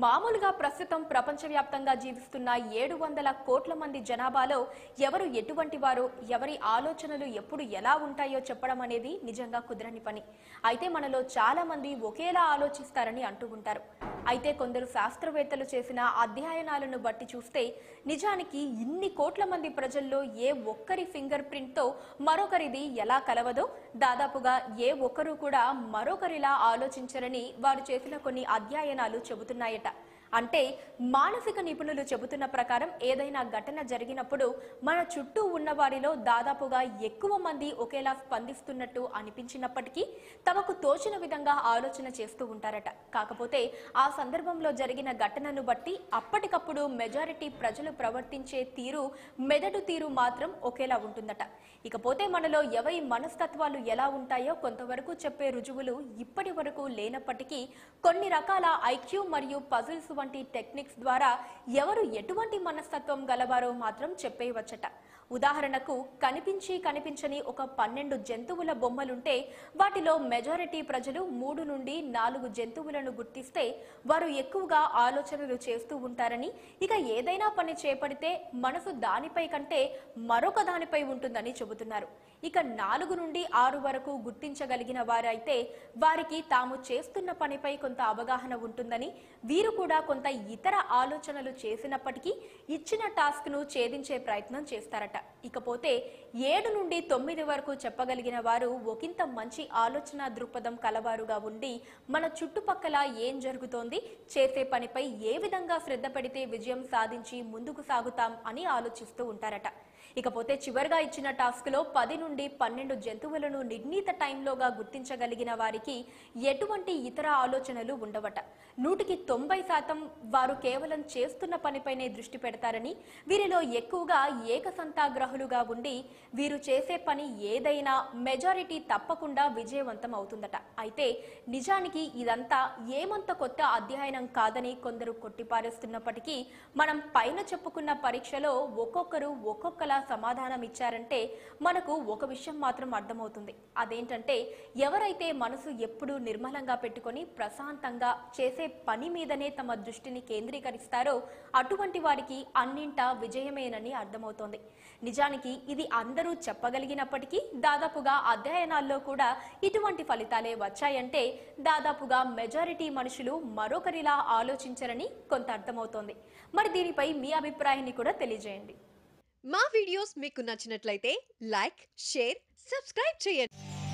మామూలుగా ప్రస్తుతం ప్రపంచవ్యాప్తంగా జీవిస్తున్న ఏడు వందల కోట్ల మంది జనాభాలో ఎవరు ఎటువంటి వారో ఎవరి ఆలోచనలు ఎప్పుడు ఎలా ఉంటాయో చెప్పడం అనేది నిజంగా కుదరని పని అయితే మనలో చాలా మంది ఒకేలా ఆలోచిస్తారని అంటూ ఉంటారు అయితే కొందరు శాస్త్రవేత్తలు చేసిన అధ్యయనాలను బట్టి చూస్తే నిజానికి ఇన్ని కోట్ల మంది ప్రజల్లో ఏ ఒక్కరి ఫింగర్ ప్రింట్తో మరొకరిది ఎలా కలవదో దాదాపుగా ఏ ఒక్కరూ కూడా మరొకరిలా ఆలోచించరని వారు చేసిన కొన్ని అధ్యయనాలు చెబుతున్నాయట అంటే మానసిక నిపుణులు చెబుతున్న ప్రకారం ఏదైనా ఘటన జరిగినప్పుడు మన చుట్టూ ఉన్న వారిలో దాదాపుగా ఎక్కువ మంది ఒకేలా స్పందిస్తున్నట్టు అనిపించినప్పటికీ తమకు తోచిన విధంగా ఆలోచన చేస్తూ ఉంటారట కాకపోతే ఆ సందర్భంలో జరిగిన ఘటనను బట్టి అప్పటికప్పుడు మెజారిటీ ప్రజలు ప్రవర్తించే తీరు మెదడు తీరు మాత్రం ఒకేలా ఉంటుందట ఇకపోతే మనలో ఎవరి మనస్తత్వాలు ఎలా ఉంటాయో కొంతవరకు చెప్పే రుజువులు ఇప్పటి వరకు లేనప్పటికీ కొన్ని రకాల ఐక్యూ మరియు పజిల్స్ వంటి టెక్నిక్స్ ద్వారా ఎవరు ఎటువంటి మనస్తత్వం గలవారో మాత్రం చెప్పేయవచ్చట ఉదాహరణకు కనిపించి కనిపించని ఒక పన్నెండు జంతువుల బొమ్మలుంటే వాటిలో మెజారిటీ ప్రజలు మూడు నుండి నాలుగు జంతువులను గుర్తిస్తే వారు ఎక్కువగా ఆలోచనలు చేస్తూ ఉంటారని ఇక ఏదైనా పని చేపడితే మనసు దానిపై కంటే మరొక దానిపై ఉంటుందని చెబుతున్నారు ఇక నాలుగు నుండి ఆరు వరకు గుర్తించగలిగిన వారైతే వారికి తాము చేస్తున్న పనిపై కొంత అవగాహన ఉంటుందని వీరు కూడా కొంత ఇతర ఆలోచనలు చేసినప్పటికీ ఇచ్చిన టాస్క్ ను ఛేదించే ప్రయత్నం చేస్తారట ఇకపోతే ఏడు నుండి తొమ్మిది వరకు చెప్పగలిగిన వారు ఒకంత మంచి ఆలోచన దృక్పథం కలవారుగా ఉండి మన చుట్టుపక్కల ఏం జరుగుతోంది చేసే పనిపై ఏ విధంగా శ్రద్ధ పెడితే విజయం సాధించి ముందుకు సాగుతాం అని ఆలోచిస్తూ ఉంటారట ఇకపోతే చివరిగా ఇచ్చిన టాస్క్ లో పది నుండి పన్నెండు జంతువులను నిర్ణీత టైంలోగా గుర్తించగలిగిన వారికి ఎటువంటి ఇతర ఆలోచనలు ఉండవట నూటికి తొంభై శాతం వారు కేవలం చేస్తున్న పనిపైనే దృష్టి పెడతారని వీరిలో ఎక్కువగా ఏకసంతాగ్రహులుగా ఉండి వీరు చేసే పని ఏదైనా మెజారిటీ తప్పకుండా విజయవంతం అవుతుందట అయితే నిజానికి ఇదంతా ఏమంత కొత్త అధ్యయనం కాదని కొందరు కొట్టిపారేస్తున్నప్పటికీ మనం పైన చెప్పుకున్న పరీక్షలో ఒక్కొక్కరు ఒక్కొక్కలా సమాధానం ఇచ్చారంటే మనకు ఒక విషయం మాత్రం అర్థమవుతుంది అదేంటంటే ఎవరైతే మనసు ఎప్పుడూ నిర్మలంగా పెట్టుకొని ప్రశాంతంగా చేసే పని మీదనే తమ దృష్టిని కేంద్రీకరిస్తారో అటువంటి వారికి అన్నింటా విజయమేనని అర్థమవుతోంది నిజానికి ఇది అందరూ చెప్పగలిగినప్పటికీ దాదాపుగా అధ్యయనాల్లో కూడా ఇటువంటి ఫలితాలే వచ్చాయంటే దాదాపుగా మెజారిటీ మనుషులు మరొకరిలా ఆలోచించరని కొంత అర్థమవుతోంది మరి దీనిపై మీ అభిప్రాయాన్ని కూడా తెలియజేయండి మా వీడియోస్ మీకు నచ్చినట్లయితే లైక్ షేర్ సబ్స్క్రైబ్ చేయండి